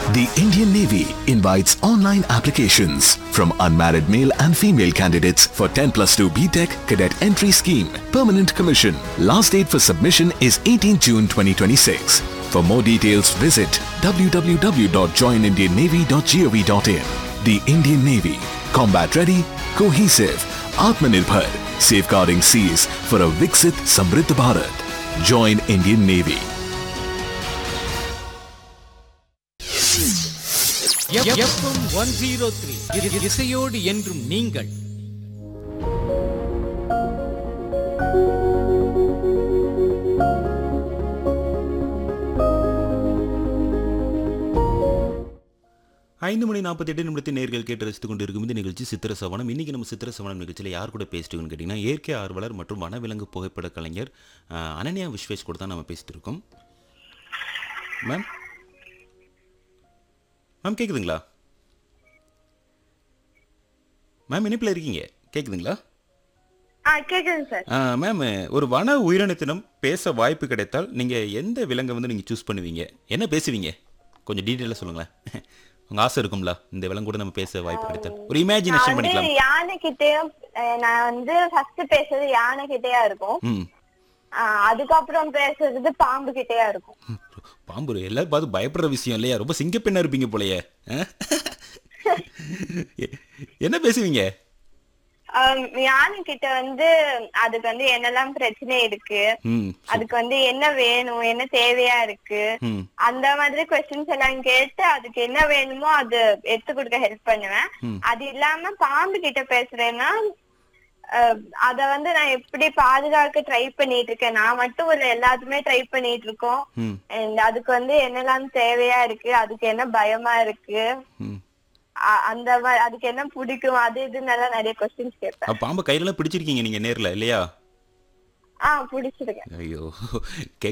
The Indian Navy invites online applications from unmarried male and female candidates for 10 plus 2 BTEC cadet entry scheme, permanent commission. Last date for submission is 18 June 2026. For more details, visit www.joinindiannavy.gov.in. The Indian Navy, combat ready, cohesive, Atmanirbhar, safeguarding seas for a Viksit Samriddh Bharat. Join Indian Navy. F M one zero three இசையோடு என்றும் நீங்கள் ஐந்து மணி நாற்பத்தி எட்டு நிமிடத்தில் நேர்கள் கேட்டு ரசித்துக் கொண்டிருக்கும் இந்த நிகழ்ச்சி சித்திர சவனம் இன்னைக்கு நம்ம சித்திர சவனம் நிகழ்ச்சியில் யார் கூட பேசிட்டுன்னு கேட்டிங்கன்னா இயற்கை ஆர்வலர் மற்றும் வனவிலங்கு புகைப்பட கலைஞர் அஹ், அனன்யா விஸ்வேஷ் கூட தான் நம்ம பேசிட்டு இருக்கோம் மேம் மேம் கேட்குதுங்களா மேம் இனிப்பில் இருக்கீங்க கேட்குதுங்களா ஆ கேக்குதுங்க சார் ஆ, மேம் ஒரு வன உயிரினத்தினம் பேச வாய்ப்பு கிடைத்தால் நீங்கள் எந்த விலங்கை வந்து நீங்கள் சூஸ் பண்ணுவீங்க என்ன பேசுவீங்க கொஞ்சம் டீட்டெயிலாக சொல்லுங்களேன் உங்கள் ஆசை இருக்கும்ல இந்த விலங்கு கூட நம்ம பேச வாய்ப்பு கிடைத்தால் ஒரு நான் இமேஜினேஷன் வந்து பண்ணிக்கலாம் யானை கிட்டயும் நான் வந்து ஃபர்ஸ்ட் பேசுறது யானை கிட்டயா இருக்கும் ம் ஆ, அதுக்கப்புறம் பேசுறது பாம்பு கிட்டயா இருக்கும் ம். பாம்பு எல்லாரும் பார்த்து பயப்படுற விஷயம் இல்லையா ரொம்ப சிங்கப்பெண்ணா இருப்பீங்க போலயே ஆ? எ- என்ன பேசுவீங்க ஆம், யானை கிட்ட வந்து அதுக்கு வந்து என்னெல்லாம் பிரச்சனை இருக்கு ம் அதுக்கு வந்து என்ன வேணும் என்ன தேவையா இருக்கு ம் அந்த மாதிரி கொஸ்டின்ஸ் எல்லாம் கேட்டு அதுக்கு என்ன வேணுமோ அது எடுத்து கொடுக்க ஹெல்ப் பண்ணுவேன் ம். அது இல்லாம பாம்பு கிட்ட பேசுறேன்னா அஹ், அத வந்து நான் எப்படி பாதுகாக்க ட்ரை பண்ணிட்டு இருக்கேன் நான் மட்டும் இல்ல எல்லாத்துமே ட்ரை பண்ணிட்டு இருக்கோம் ம் And அதுக்கு வந்து என்னெல்லாம் தேவையா இருக்கு அதுக்கு என்ன பயமா இருக்கு ம் அ- அந்த மா- அதுக்கு என்ன பிடிக்கும் அது இதுன்னு எல்லாம் நிறைய கொஸ்டின்ஸ் கேட்பேன் அப்ப பாம்பை கையிலலாம் பிடிச்சிருக்கீங்க நீங்கள் நேரில் இல்லையா ஆஹ் பிடிச்சிருக்கேன் ஐயோ